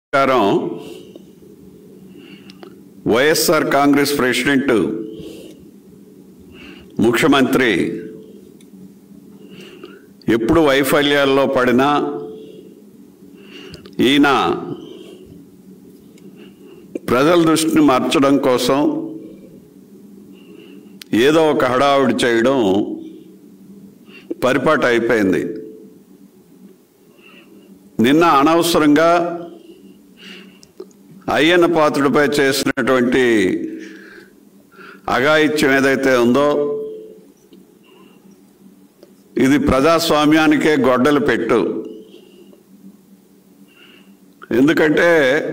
ప్రకారం వైఎస్ఆర్ కాంగ్రెస్ ప్రెసిడెంట్ ముఖ్యమంత్రి ఎప్పుడు వైఫల్యాల్లో పడినా ఈయన ప్రజల దృష్టిని మార్చడం కోసం ఏదో ఒక హడావుడి చేయడం పరిపాటు అయిపోయింది నిన్న అనవసరంగా అయ్యన్న పాత్రుడిపై చేసినటువంటి అఘాయిత్యం ఏదైతే ఉందో ఇది ప్రజాస్వామ్యానికే గొడ్డలు పెట్టు ఎందుకంటే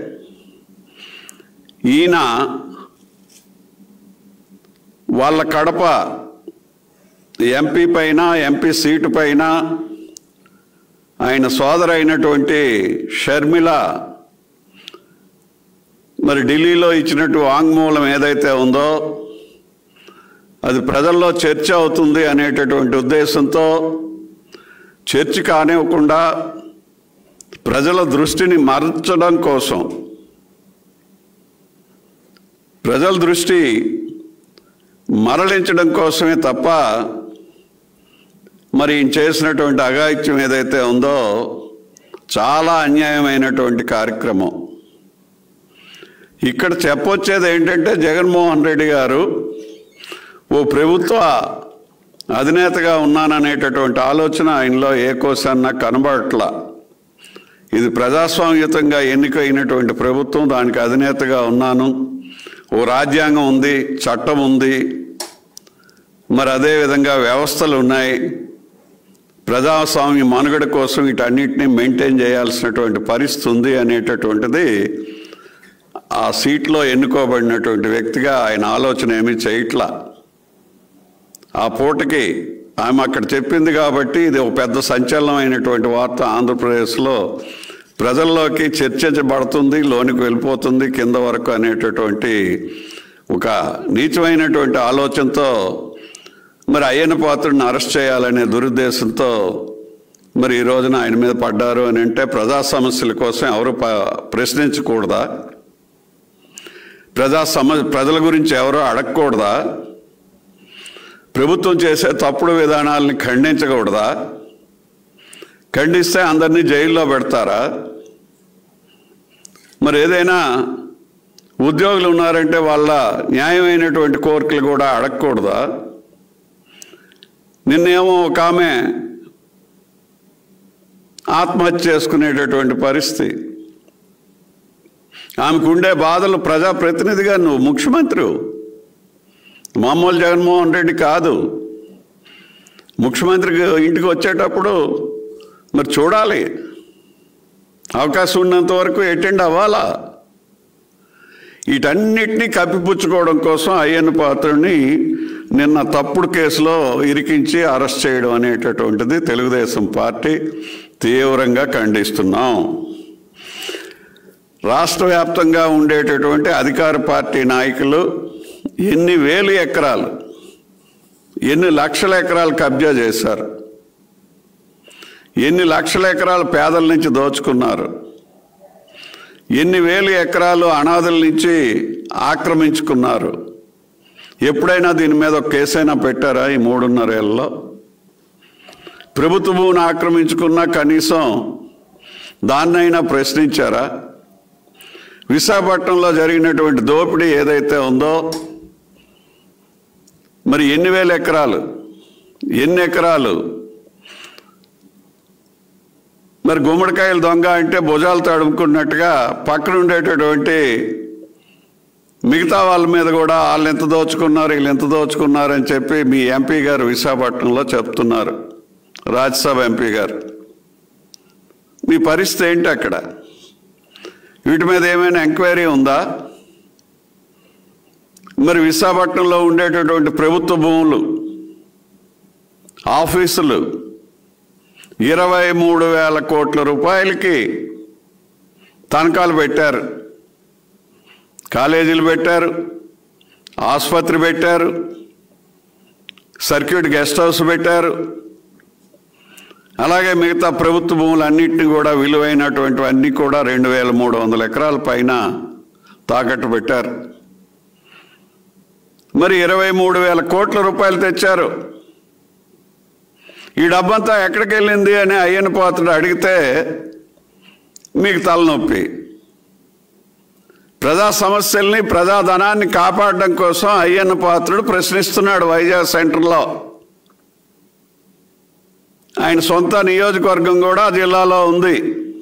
ఈయన వాళ్ళ కడప ఎంపీ పైన ఎంపీ సీటు పైన ఆయన సోదరైనటువంటి షర్మిల మరి ఢిల్లీలో ఇచ్చినట్టు వాంగ్మూలం ఏదైతే ఉందో అది ప్రజల్లో చర్చ అవుతుంది అనేటటువంటి ఉద్దేశంతో చర్చ కానివ్వకుండా ప్రజల దృష్టిని మరచడం కోసం ప్రజల దృష్టి మరలించడం కోసమే తప్ప మరి ఈయన చేసినటువంటి అఘాయిత్యం ఏదైతే ఉందో చాలా అన్యాయమైనటువంటి కార్యక్రమం ఇక్కడ చెప్పొచ్చేది ఏంటంటే జగన్మోహన్ రెడ్డి గారు ఓ ప్రభుత్వ అధినేతగా ఉన్నాననేటటువంటి ఆలోచన ఆయనలో ఏ కోసాన్న కనబడట్లా ఇది ప్రజాస్వామ్యతంగా ఎన్నికైనటువంటి ప్రభుత్వం దానికి అధినేతగా ఉన్నాను ఓ రాజ్యాంగం ఉంది చట్టం ఉంది మరి అదేవిధంగా వ్యవస్థలు ఉన్నాయి ప్రజాస్వామ్య మనుగడ కోసం వీటన్నిటిని మెయింటైన్ చేయాల్సినటువంటి పరిస్థితి ఉంది అనేటటువంటిది ఆ సీట్లో ఎన్నుకోబడినటువంటి వ్యక్తిగా ఆయన ఆలోచన ఏమీ చేయట్లా ఆ పూటకి ఆమె అక్కడ చెప్పింది కాబట్టి ఇది ఒక పెద్ద సంచలనమైనటువంటి వార్త ఆంధ్రప్రదేశ్లో ప్రజల్లోకి చర్చించబడుతుంది లోనికి వెళ్ళిపోతుంది కింద వరకు అనేటటువంటి ఒక నీచమైనటువంటి ఆలోచనతో మరి అయ్యన్న పాత్రుడిని అరెస్ట్ చేయాలనే దురుద్దేశంతో మరి ఈ రోజున ఆయన మీద పడ్డారు అని అంటే ప్రజా సమస్యల కోసం ఎవరు ప- ప్రశ్నించకూడదా ప్రజా సమ ప్రజల గురించి ఎవరో అడగకూడదా ప్రభుత్వం చేసే తప్పుడు విధానాలని ఖండించకూడదా ఖండిస్తే అందరినీ జైల్లో పెడతారా మరి ఏదైనా ఉద్యోగులు ఉన్నారంటే వాళ్ళ న్యాయమైనటువంటి కోరికలు కూడా అడగకూడదా నిన్నేమో ఒక ఆమె ఆత్మహత్య చేసుకునేటటువంటి పరిస్థితి ఆమెకు ఉండే బాధలు ప్రజాప్రతినిధిగా నువ్వు ముఖ్యమంత్రి మామూలు జగన్మోహన్ రెడ్డి కాదు ముఖ్యమంత్రికి ఇంటికి వచ్చేటప్పుడు మరి చూడాలి అవకాశం ఉన్నంత వరకు అటెండ్ అవ్వాలా వీటన్నిటినీ కప్పిపుచ్చుకోవడం కోసం అయ్యన్న పాత్రని నిన్న తప్పుడు కేసులో ఇరికించి అరెస్ట్ చేయడం అనేటటువంటిది తెలుగుదేశం పార్టీ తీవ్రంగా ఖండిస్తున్నాం రాష్ట్ర వ్యాప్తంగా ఉండేటటువంటి అధికార పార్టీ నాయకులు ఎన్ని వేలు ఎకరాలు ఎన్ని లక్షల ఎకరాలు కబ్జా చేశారు ఎన్ని లక్షల ఎకరాలు పేదల నుంచి దోచుకున్నారు ఎన్ని వేలు ఎకరాలు అనాథల నుంచి ఆక్రమించుకున్నారు ఎప్పుడైనా దీని మీద ఒక కేసైనా పెట్టారా ఈ మూడున్నరేళ్ళలో ప్రభుత్వ భూమిని ఆక్రమించుకున్నా కనీసం దాన్నైనా ప్రశ్నించారా విశాఖపట్నంలో జరిగినటువంటి దోపిడీ ఏదైతే ఉందో మరి ఎన్ని వేల ఎకరాలు ఎన్ని ఎకరాలు మరి గుమ్మడికాయలు దొంగ అంటే భుజాలు తడుముకున్నట్టుగా పక్కన ఉండేటటువంటి మిగతా వాళ్ళ మీద కూడా వాళ్ళు ఎంత దోచుకున్నారు వీళ్ళు ఎంత దోచుకున్నారు అని చెప్పి మీ ఎంపీ గారు విశాఖపట్నంలో చెప్తున్నారు రాజ్యసభ ఎంపీ గారు మీ పరిస్థితి ఏంటి అక్కడ వీటి మీద ఏమైనా ఎంక్వైరీ ఉందా మరి విశాఖపట్నంలో ఉండేటటువంటి ప్రభుత్వ భూములు ఆఫీసులు ఇరవై మూడు వేల కోట్ల రూపాయలకి తనఖాలు పెట్టారు కాలేజీలు పెట్టారు ఆసుపత్రి పెట్టారు సర్క్యూట్ గెస్ట్ హౌస్ పెట్టారు అలాగే మిగతా ప్రభుత్వ భూములన్నింటినీ కూడా విలువైనటువంటివన్నీ కూడా రెండు వేల మూడు వందల ఎకరాల పైన తాకట్టు పెట్టారు మరి ఇరవై మూడు వేల కోట్ల రూపాయలు తెచ్చారు ఈ డబ్బంతా ఎక్కడికి వెళ్ళింది అని అయ్యన్న పాత్రుడు అడిగితే మీకు తలనొప్పి ప్రజా సమస్యల్ని ప్రజాధనాన్ని కాపాడడం కోసం అయ్యన్న పాత్రుడు ప్రశ్నిస్తున్నాడు వైజాగ్ సెంటర్లో ఆయన సొంత నియోజకవర్గం కూడా ఆ జిల్లాలో ఉంది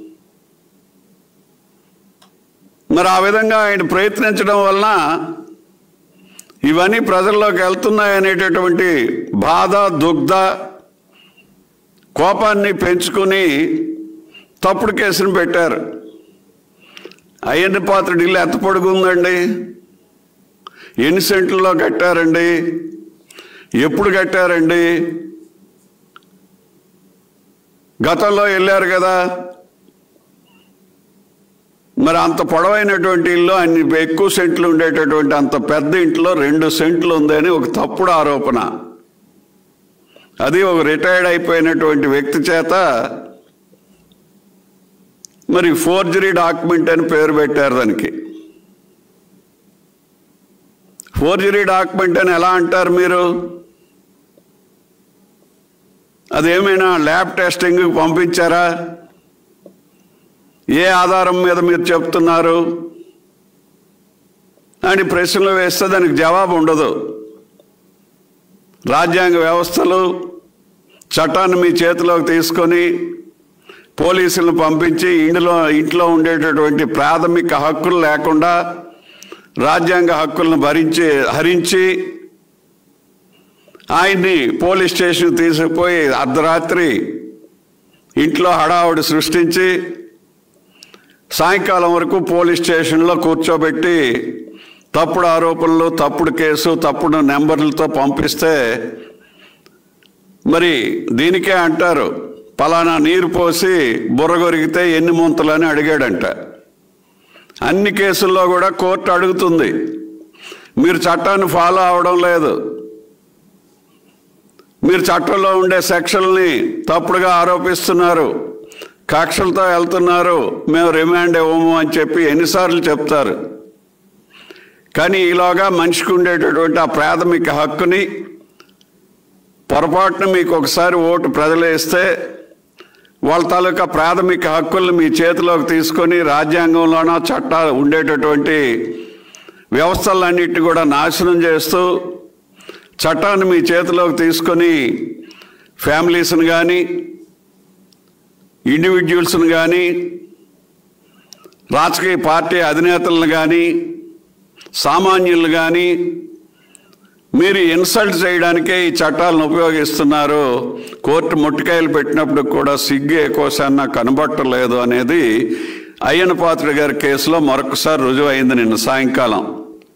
మరి ఆ విధంగా ఆయన ప్రయత్నించడం వలన ఇవన్నీ ప్రజల్లోకి వెళ్తున్నాయనేటటువంటి బాధ దుగ్ధ కోపాన్ని పెంచుకుని తప్పుడు కేసును పెట్టారు అయ్యన్న పాత్రుడు ఇల్లు ఎంత పొడుగుందండి ఎన్ని సెంట్లలో కట్టారండి ఎప్పుడు కట్టారండి గతంలో వెళ్ళారు కదా మరి అంత పొడవైనటువంటి ఇల్లు అన్ని ఎక్కువ సెంట్లు ఉండేటటువంటి అంత పెద్ద ఇంట్లో రెండు సెంట్లు ఉందని ఒక తప్పుడు ఆరోపణ అది ఒక రిటైర్డ్ అయిపోయినటువంటి వ్యక్తి చేత మరి ఫోర్జరీ డాక్యుమెంట్ అని పేరు పెట్టారు దానికి ఫోర్జరీ డాక్యుమెంట్ అని ఎలా అంటారు మీరు అదేమైనా ల్యాబ్ టెస్టింగ్కి పంపించారా ఏ ఆధారం మీద మీరు చెప్తున్నారు అని ప్రశ్నలు వేస్తే దానికి జవాబు ఉండదు రాజ్యాంగ వ్యవస్థలు చట్టాన్ని మీ చేతిలోకి తీసుకొని పోలీసులను పంపించి ఇంట్లో ఇంట్లో ఉండేటటువంటి ప్రాథమిక హక్కులు లేకుండా రాజ్యాంగ హక్కులను భరించి హరించి ఆయన్ని పోలీస్ స్టేషన్ తీసుకుపోయి అర్ధరాత్రి ఇంట్లో హడావుడి సృష్టించి సాయంకాలం వరకు పోలీస్ స్టేషన్లో కూర్చోబెట్టి తప్పుడు ఆరోపణలు తప్పుడు కేసు తప్పుడు నెంబర్లతో పంపిస్తే మరి దీనికే అంటారు పలానా నీరు పోసి బుర్రగొరిగితే ఎన్ని ముంతలని అడిగాడంట అన్ని కేసుల్లో కూడా కోర్టు అడుగుతుంది మీరు చట్టాన్ని ఫాలో అవడం లేదు మీరు చట్టంలో ఉండే సెక్షన్లని తప్పుడుగా ఆరోపిస్తున్నారు కక్షలతో వెళ్తున్నారు మేము రిమాండ్ ఇవ్వము అని చెప్పి ఎన్నిసార్లు చెప్తారు కానీ ఈలోగా మనిషికి ఉండేటటువంటి ఆ ప్రాథమిక హక్కుని పొరపాటున మీకు ఒకసారి ఓటు ప్రజలు వేస్తే వాళ్ళ తాలూకా ప్రాథమిక హక్కుల్ని మీ చేతిలోకి తీసుకొని రాజ్యాంగంలోనో చట్టాలు ఉండేటటువంటి వ్యవస్థలన్నిటిని కూడా నాశనం చేస్తూ చట్టాన్ని మీ చేతిలోకి తీసుకొని ఫ్యామిలీస్ని కానీ ఇండివిజువల్స్ని కానీ రాజకీయ పార్టీ అధినేతలను కానీ సామాన్యులు కానీ మీరు ఇన్సల్ట్ చేయడానికే ఈ చట్టాలను ఉపయోగిస్తున్నారు కోర్టు ముట్టికాయలు పెట్టినప్పుడు కూడా సిగ్గు ఎక్కువసారి కనబట్టలేదు అనేది అయ్యన పాత్రుడు గారి కేసులో మరొకసారి రుజువు అయింది నిన్న సాయంకాలం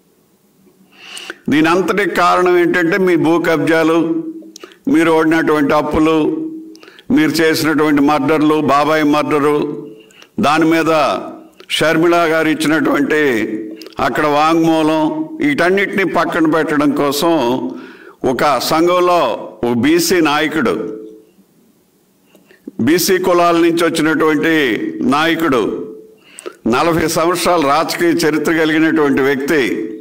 దీని అంతటికి కారణం ఏంటంటే మీ భూ కబ్జాలు మీరు ఓడినటువంటి అప్పులు మీరు చేసినటువంటి మర్డర్లు బాబాయ్ మర్డరు దాని మీద షర్మిళ గారు ఇచ్చినటువంటి అక్కడ వాంగ్మూలం వీటన్నిటిని పక్కన పెట్టడం కోసం ఒక సంఘంలో ఓ బీసీ నాయకుడు బీసీ కులాల నుంచి వచ్చినటువంటి నాయకుడు నలభై సంవత్సరాల రాజకీయ చరిత్ర కలిగినటువంటి వ్యక్తి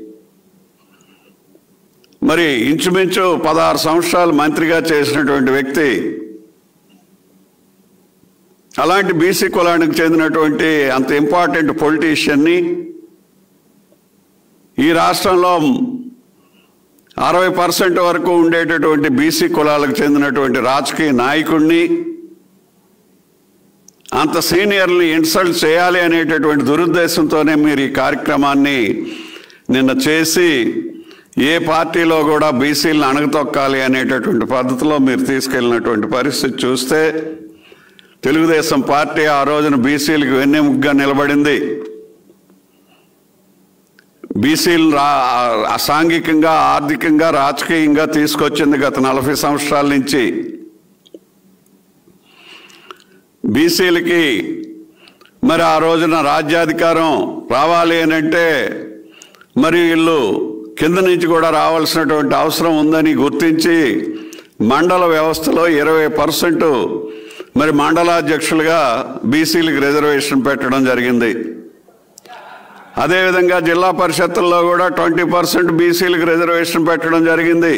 మరి ఇంచుమించు పదహారు సంవత్సరాలు మంత్రిగా చేసినటువంటి వ్యక్తి అలాంటి బీసీ కులానికి చెందినటువంటి అంత ఇంపార్టెంట్ పొలిటీషియన్ని ఈ రాష్ట్రంలో అరవై పర్సెంట్ వరకు ఉండేటటువంటి బీసీ కులాలకు చెందినటువంటి రాజకీయ నాయకుడిని అంత సీనియర్ని ఇన్సల్ట్ చేయాలి అనేటటువంటి దురుద్దేశంతోనే మీరు ఈ కార్యక్రమాన్ని నిన్న చేసి ఏ పార్టీలో కూడా బీసీలను అణగతొక్కాలి అనేటటువంటి పద్ధతిలో మీరు తీసుకెళ్ళినటువంటి పరిస్థితి చూస్తే తెలుగుదేశం పార్టీ ఆ రోజున బీసీలకు వెన్నెముగ్గా నిలబడింది బీసీలు రా సాంఘికంగా ఆర్థికంగా రాజకీయంగా తీసుకొచ్చింది గత నలభై సంవత్సరాల నుంచి బీసీలకి మరి ఆ రోజున రాజ్యాధికారం రావాలి అని అంటే మరి వీళ్ళు కింద నుంచి కూడా రావాల్సినటువంటి అవసరం ఉందని గుర్తించి మండల వ్యవస్థలో ఇరవై పర్సెంట్ మరి మండలాధ్యక్షులుగా బీసీలకు రిజర్వేషన్ పెట్టడం జరిగింది అదేవిధంగా జిల్లా పరిషత్తుల్లో కూడా ట్వంటీ పర్సెంట్ బీసీలకు రిజర్వేషన్ పెట్టడం జరిగింది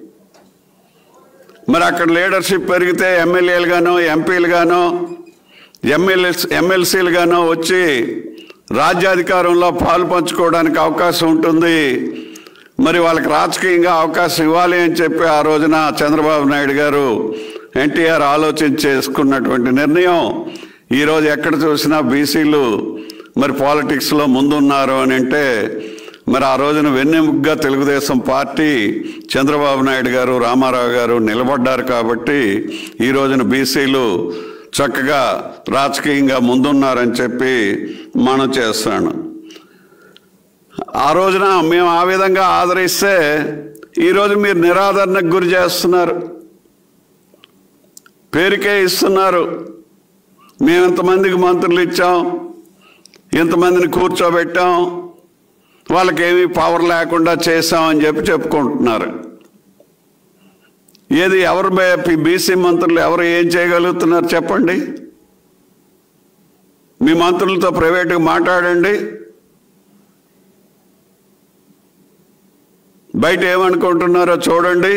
మరి అక్కడ లీడర్షిప్ పెరిగితే ఎమ్మెల్యేలు గానో ఎంపీలు గానో ఎమ్మెల్యే ఎమ్మెల్సీలు గానో వచ్చి రాజ్యాధికారంలో పాలు పంచుకోవడానికి అవకాశం ఉంటుంది మరి వాళ్ళకి రాజకీయంగా అవకాశం ఇవ్వాలి అని చెప్పి ఆ రోజున చంద్రబాబు నాయుడు గారు ఎన్టీఆర్ ఆలోచించి చేసుకున్నటువంటి నిర్ణయం ఈరోజు ఎక్కడ చూసినా బీసీలు మరి పాలిటిక్స్లో ముందున్నారు అని అంటే మరి ఆ రోజున వెన్నెముగ్గా తెలుగుదేశం పార్టీ చంద్రబాబు నాయుడు గారు రామారావు గారు నిలబడ్డారు కాబట్టి ఈ రోజున బీసీలు చక్కగా రాజకీయంగా ముందున్నారని చెప్పి మనం చేస్తాను ఆ రోజున మేము ఆ విధంగా ఆదరిస్తే ఈరోజు మీరు నిరాదరణకు గురి చేస్తున్నారు పేరుకే ఇస్తున్నారు మేము ఇంతమందికి మంత్రులు ఇచ్చాం ఇంతమందిని కూర్చోబెట్టాం వాళ్ళకేమీ పవర్ లేకుండా చేశామని చెప్పి చెప్పుకుంటున్నారు ఏది ఎవరు బీసీ మంత్రులు ఎవరు ఏం చేయగలుగుతున్నారు చెప్పండి మీ మంత్రులతో ప్రైవేటుగా మాట్లాడండి బయట ఏమనుకుంటున్నారో చూడండి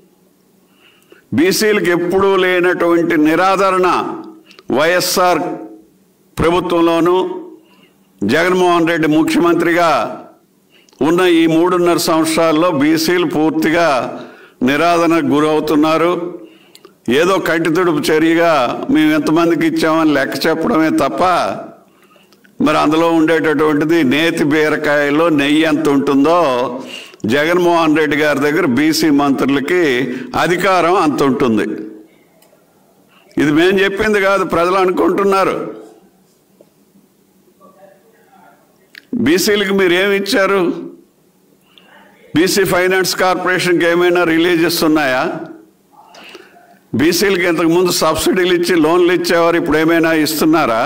బీసీలకు ఎప్పుడూ లేనటువంటి నిరాదరణ వైఎస్ఆర్ ప్రభుత్వంలోనూ జగన్మోహన్ రెడ్డి ముఖ్యమంత్రిగా ఉన్న ఈ మూడున్నర సంవత్సరాల్లో బీసీలు పూర్తిగా నిరాదరణకు గురవుతున్నారు ఏదో కంటి తుడుపు చర్యగా మేము ఎంతమందికి ఇచ్చామని లెక్క చెప్పడమే తప్ప మరి అందులో ఉండేటటువంటిది నేతి బీరకాయలో నెయ్యి ఎంత ఉంటుందో జగన్మోహన్ రెడ్డి గారి దగ్గర బీసీ మంత్రులకి అధికారం అంత ఉంటుంది ఇది మేము చెప్పింది కాదు ప్రజలు అనుకుంటున్నారు బీసీలకు మీరు ఏమి ఇచ్చారు బీసీ ఫైనాన్స్ కార్పొరేషన్కి ఏమైనా రిలీజెస్ ఉన్నాయా బీసీలకి ఇంతకుముందు సబ్సిడీలు ఇచ్చి లోన్లు ఇచ్చేవారు ఇప్పుడు ఏమైనా ఇస్తున్నారా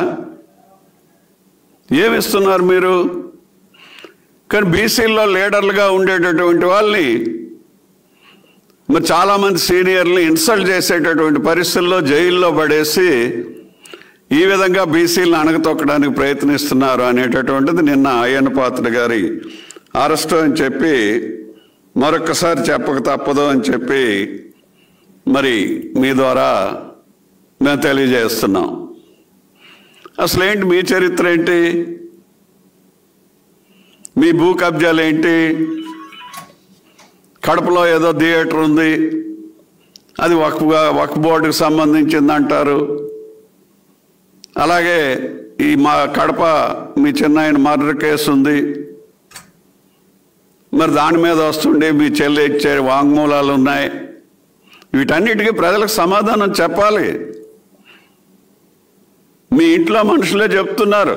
ఏమి ఇస్తున్నారు మీరు కానీ బీసీల్లో లీడర్లుగా ఉండేటటువంటి వాళ్ళని మరి చాలామంది సీనియర్లు ఇన్సల్ట్ చేసేటటువంటి పరిస్థితుల్లో జైల్లో పడేసి ఈ విధంగా బీసీలను అణగతొక్కడానికి ప్రయత్నిస్తున్నారు అనేటటువంటిది నిన్న అయ్యన్న పాత్ర గారి అరెస్టు అని చెప్పి మరొకసారి చెప్పక తప్పదు అని చెప్పి మరి మీ ద్వారా మేము తెలియజేస్తున్నాం అసలు ఏంటి మీ చరిత్ర ఏంటి మీ భూ కబ్జాలు ఏంటి కడపలో ఏదో థియేటర్ ఉంది అది వక్ఫ్గా వక్ఫ్ బోర్డుకి సంబంధించింది అంటారు అలాగే ఈ మా కడప మీ చిన్నాయన మర్డర్ కేసు ఉంది మరి దాని మీద వస్తుండే మీ చెల్లి ఇచ్చే వాంగ్మూలాలు ఉన్నాయి వీటన్నిటికీ ప్రజలకు సమాధానం చెప్పాలి మీ ఇంట్లో మనుషులే చెప్తున్నారు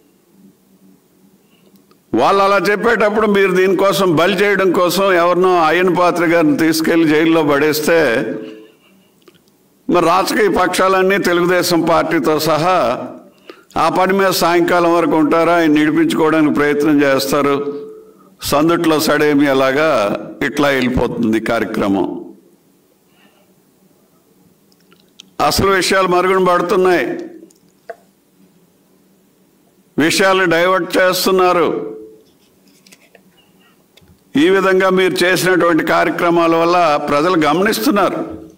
వాళ్ళు అలా చెప్పేటప్పుడు మీరు దీనికోసం బలి చేయడం కోసం ఎవరినో అయ్యన పాత్ర గారిని తీసుకెళ్లి జైల్లో పడేస్తే మరి రాజకీయ పక్షాలన్నీ తెలుగుదేశం పార్టీతో సహా ఆ పని మీద సాయంకాలం వరకు ఉంటారా ఆయన నిడిపించుకోవడానికి ప్రయత్నం చేస్తారు సందుట్లో సడేమి అలాగా ఇట్లా వెళ్ళిపోతుంది ఈ కార్యక్రమం అసలు విషయాలు మరుగున పడుతున్నాయి విషయాల్ని డైవర్ట్ చేస్తున్నారు ఈ విధంగా మీరు చేసినటువంటి కార్యక్రమాల వల్ల ప్రజలు గమనిస్తున్నారు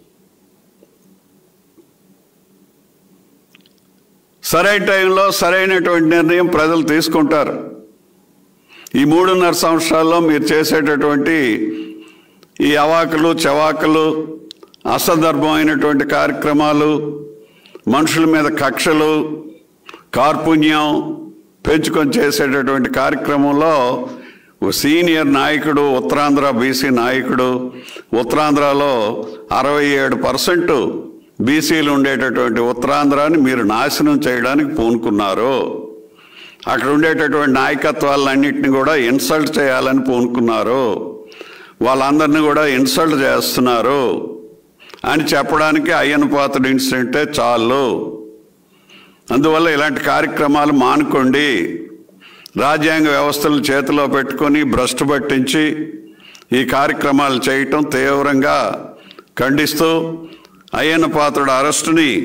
సరైన టైంలో సరైనటువంటి నిర్ణయం ప్రజలు తీసుకుంటారు ఈ మూడున్నర సంవత్సరాల్లో మీరు చేసేటటువంటి ఈ అవాకులు చవాకులు అసందర్భమైనటువంటి కార్యక్రమాలు మనుషుల మీద కక్షలు కార్పుణ్యం పెంచుకొని చేసేటటువంటి కార్యక్రమంలో ఓ సీనియర్ నాయకుడు ఉత్తరాంధ్ర బీసీ నాయకుడు ఉత్తరాంధ్రలో అరవై ఏడు పర్సెంట్ బీసీలు ఉండేటటువంటి ఉత్తరాంధ్రాన్ని మీరు నాశనం చేయడానికి పూనుకున్నారు అక్కడ ఉండేటటువంటి నాయకత్వాలన్నింటినీ కూడా ఇన్సల్ట్ చేయాలని పూనుకున్నారు వాళ్ళందరినీ కూడా ఇన్సల్ట్ చేస్తున్నారు అని చెప్పడానికి అయ్యన పాత్ర ఇన్సిడెంటే చాలు అందువల్ల ఇలాంటి కార్యక్రమాలు మానుకోండి రాజ్యాంగ వ్యవస్థలు చేతిలో పెట్టుకొని భ్రష్టు పట్టించి ఈ కార్యక్రమాలు చేయటం తీవ్రంగా ఖండిస్తూ అయ్యన్న పాత్రుడు అరెస్టుని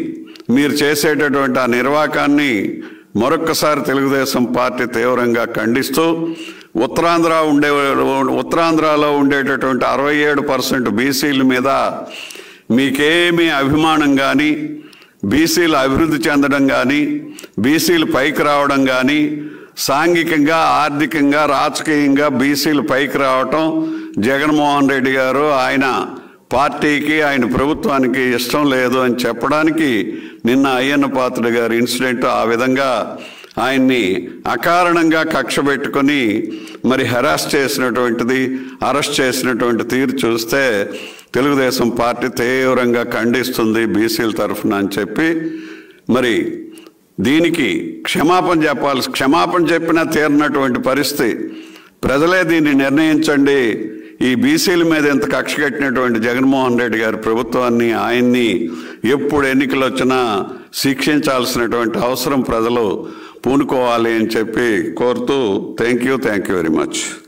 మీరు చేసేటటువంటి ఆ నిర్వాకాన్ని మరొక్కసారి తెలుగుదేశం పార్టీ తీవ్రంగా ఖండిస్తూ ఉత్తరాంధ్ర ఉండే ఉత్తరాంధ్రలో ఉండేటటువంటి అరవై ఏడు పర్సెంట్ బీసీల మీద మీకేమీ అభిమానం కానీ బీసీలు అభివృద్ధి చెందడం కానీ బీసీలు పైకి రావడం కానీ సాంఘికంగా ఆర్థికంగా రాజకీయంగా బీసీలు పైకి రావటం జగన్మోహన్ రెడ్డి గారు ఆయన పార్టీకి ఆయన ప్రభుత్వానికి ఇష్టం లేదు అని చెప్పడానికి నిన్న అయ్యన్న పాత్రుడు గారి ఇన్సిడెంట్ ఆ విధంగా ఆయన్ని అకారణంగా కక్ష పెట్టుకొని మరి హెరాస్ చేసినటువంటిది అరెస్ట్ చేసినటువంటి తీరు చూస్తే తెలుగుదేశం పార్టీ తీవ్రంగా ఖండిస్తుంది బీసీల తరఫున అని చెప్పి మరి దీనికి క్షమాపణ చెప్పాల్సి క్షమాపణ చెప్పినా తీరినటువంటి పరిస్థితి ప్రజలే దీన్ని నిర్ణయించండి ఈ బీసీల మీద ఇంత కక్ష కట్టినటువంటి జగన్మోహన్ రెడ్డి గారి ప్రభుత్వాన్ని ఆయన్ని ఎప్పుడు ఎన్నికలు వచ్చినా శిక్షించాల్సినటువంటి అవసరం ప్రజలు పూనుకోవాలి అని చెప్పి కోరుతూ thank you thank you very much